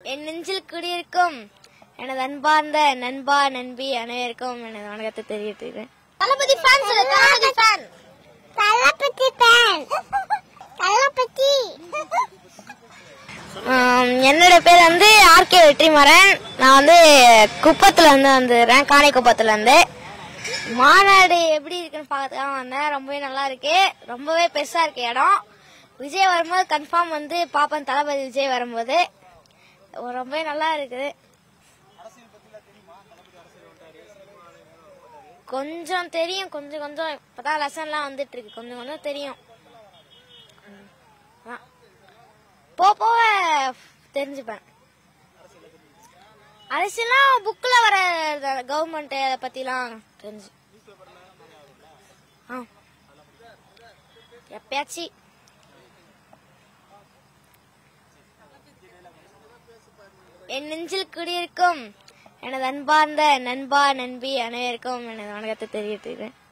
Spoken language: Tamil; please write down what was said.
என் நெஞ்சில் குடியிருக்கும் எனது அன்பார்ந்த நண்பா நண்பி அனைவருக்கும் எனது வணக்கத்தை தெரிவித்துக்கிறேன் தளபதி ஃபேன் சொல்லு தளபதி ஃபேன் தளபதி ஃபேன் தளபதி ஆம், என்னோட பேர் வந்து ஆர்கே வெற்றிமாறன் நான் வந்து குப்பத்துல இருந்து வந்துடுறேன் காணை குப்பத்துல இருந்து மாநாடு எப்படி இருக்குன்னு பார்த்துதான் வந்தேன் ரொம்பவே நல்லா இருக்கு ரொம்பவே பெருசா இருக்கு இடம் விஜய் வரும்போது கன்ஃபார்ம் வந்து பாப்பேன் தளபதி விஜய் வரும்போது ரொம்பவே நல்லா இருக்குது கொஞ்சம் தெரியும் கொஞ்சம் கொஞ்சம் இப்பதான் லெசன்லாம் வந்துட்டு இருக்கு கொஞ்சம் கொஞ்சம் தெரியும் அதான். போக போக தெரிஞ்சுப்பேன் அரசியலாம் புக்ல வர கவர்மெண்ட் அதை பத்திலாம் தெரிஞ்சு ஆ எப்பயாச்சு என் நெஞ்சில் குடியிருக்கும் எனது அன்பார்ந்த நண்பா நண்பி அனைவருக்கும் எனது வணக்கத்தை தெரிவித்துக்கிறேன்